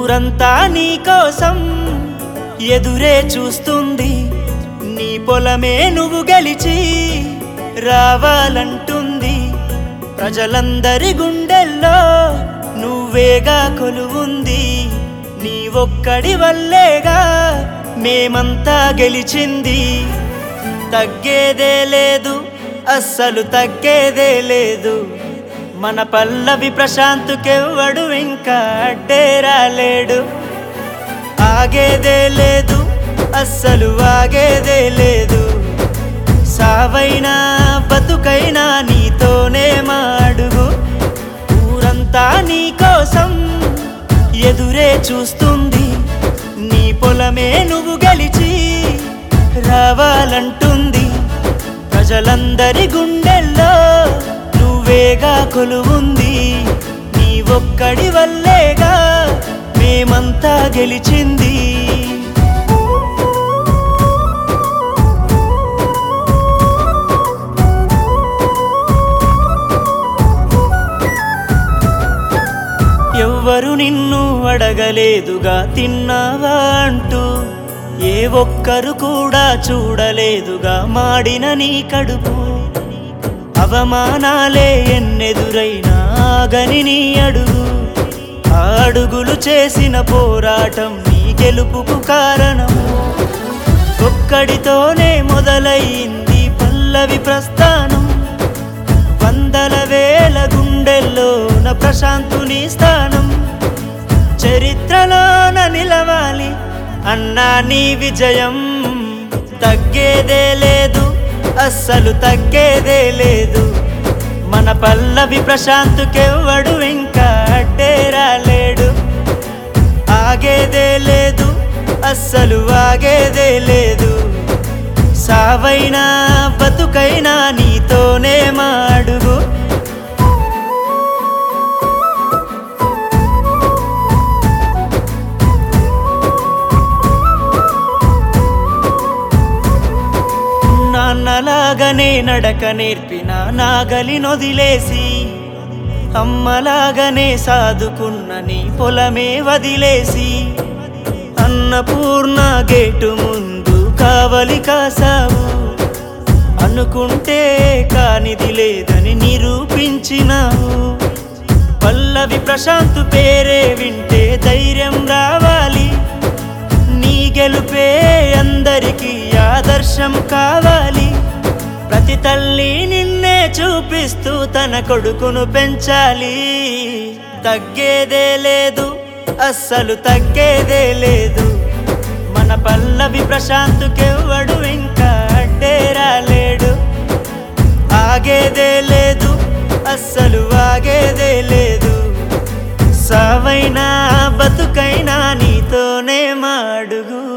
ఊరంతా నీ కోసం ఎదురే చూస్తుంది నీ పొలమే నువ్వు గెలిచి రావాలంటుంది ప్రజలందరి గుండెల్లో నువ్వేగా కొలువుంది నీ ఒక్కడి వల్లేగా మేమంతా గెలిచింది తగ్గేదే లేదు అస్సలు తగ్గేదే లేదు మన పల్లవి ప్రశాంతుకెవ్వడు ఇంకా అడ్డే రాలేడు ఆగేదే లేదు అస్సలు ఆగేదే లేదు సావైనా బతుకైనా నీతోనే మాడుగు ఊరంతా నీ కోసం ఎదురే చూస్తుంది నీ పొలమే నువ్వు గెలిచి రావాలంటుంది ప్రజలందరి గుండెల్లో నువ్వేగా కొలువుంది నీ ఒక్కడి వల్లేగా మేమంతా గెలిచింది ఎవ్వరు నిన్ను అడగలేదుగా తిన్నావా అంటూ ఏ ఒక్కరు కూడా చూడలేదుగా మాడిన నీ కడుపు అవమానాలే ఎన్నెదురైనా ఆగని నీ అడుగు ఆ అడుగులు చేసిన పోరాటం నీ గెలుపుకు కారణము ఒక్కడితోనే మొదలయ్యింది పల్లవి ప్రస్థానం వందల వేల గుండెల్లోన ప్రశాంతుని స్థానం చరిత్రలోన నిలవాలి అన్నా నీ విజయం తగ్గేదే లేదు అస్సలు తగ్గేదే లేదు మన పల్లవి ప్రశాంతుకెవ్వడు ఇంకా అడ్డే రాలేడు ఆగేదే లేదు అస్సలు ఆగేదే లేదు సావైనా బతుకైనా నీతోనే మాడుగు నాన్నలాగానే నడక నేర్పిన నాగలి నొదిలేసి అమ్మలాగానే సాదుకున్న నీ పొలమే వదిలేసి అన్నపూర్ణ గేటు ముందు కావలి కాసావు అనుకుంటే కానిది లేదని నిరూపించినావు పల్లవి ప్రశాంత్ పేరే వింటే ధైర్యం రావాలి నీ గెలుపే అందరికీ ఆదర్శం కావాలి ప్రతి తల్లి నిన్నే చూపిస్తూ తన కొడుకును పెంచాలి తగ్గేదే లేదు అస్సలు తగ్గేదే లేదు మన పల్లవి ప్రశాంతుకెవ్వడు ఇంకా అడ్డే రాలేడు ఆగేదే లేదు అస్సలు ఆగేదే లేదు సావైనా బతుకైనా నీతోనే మాడుగు